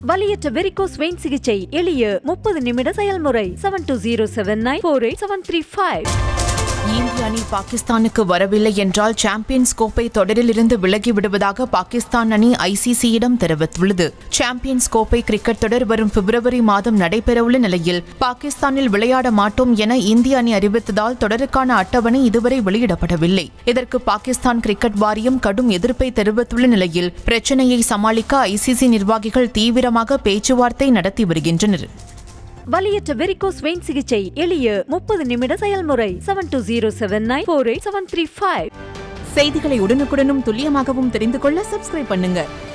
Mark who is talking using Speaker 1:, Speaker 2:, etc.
Speaker 1: வலியற்ற varicose vein சிகிச்சை எளிய முப்பது நிமிட செயல்முறை seven two zero seven nine four eight seven three five
Speaker 2: இந்திய அணி பாகிஸ்தானுக்கு வரவில்லை என்றால் சாம்பியன்ஸ் கோப்பை தொடரிலிருந்து விலகி விடுவதாக பாகிஸ்தான் அணி ஐசிசியிடம் தெரிவித்துள்ளது சாம்பியன்ஸ் கோப்பை கிரிக்கெட் தொடர் வரும் பிப்ரவரி மாதம் நடைபெறவுள்ள நிலையில் பாகிஸ்தானில் விளையாட மாட்டோம் என இந்திய அணி அறிவித்ததால் தொடருக்கான அட்டவணை இதுவரை வெளியிடப்படவில்லை இதற்கு பாகிஸ்தான் கிரிக்கெட் வாரியம் கடும் எதிர்ப்பை தெரிவித்துள்ள நிலையில் பிரச்சனையை சமாளிக்க ஐசிசி நிர்வாகிகள் தீவிரமாக பேச்சுவார்த்தை நடத்தி வருகின்றனர்
Speaker 1: வலியற்ற வெரிகோஸ் வெயின் சிகிச்சை எளிய முப்பது நிமிட செயல்முறை seven two zero seven nine four eight seven three five
Speaker 2: செய்திகளை உடனுக்குடனும் துல்லியமாகவும் தெரிந்து கொள்ள சப்ஸ்கிரைப் பண்ணுங்க